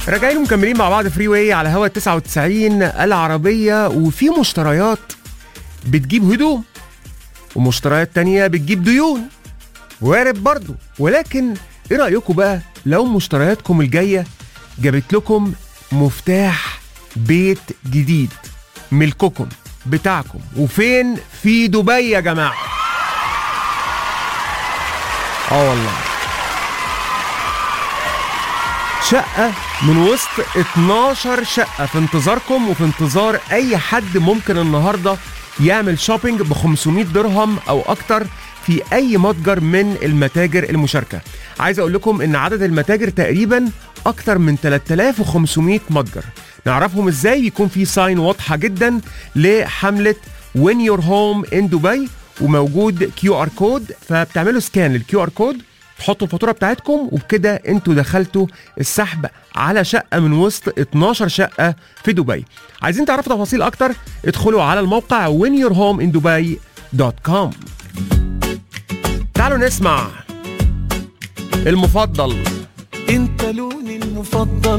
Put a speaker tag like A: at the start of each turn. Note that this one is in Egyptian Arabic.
A: راجعين ومكملين مع بعض فري واي على هوا 99 العربية وفي مشتريات بتجيب هدوم ومشتريات تانية بتجيب ديون وارد برضو ولكن ايه رأيكم بقى لو مشترياتكم الجاية جابت لكم مفتاح بيت جديد ملككم بتاعكم وفين في دبي يا جماعة اه والله شقة من وسط 12 شقة في انتظاركم وفي انتظار أي حد ممكن النهاردة يعمل شوبينج ب 500 درهم أو أكتر في أي متجر من المتاجر المشاركة عايز أقول لكم إن عدد المتاجر تقريبا أكتر من 3500 متجر نعرفهم إزاي يكون في ساين واضحة جدا لحملة Win Your Home in دبي وموجود كيو ار كود فبتعملوا سكان للكيو ار كود تحطوا الفاتوره بتاعتكم وبكده انتوا دخلتوا السحب على شقه من وسط 12 شقه في دبي عايزين تعرفوا تفاصيل اكتر ادخلوا على الموقع winyourhomeindubai.com تعالوا نسمع المفضل
B: انت لوني المفضل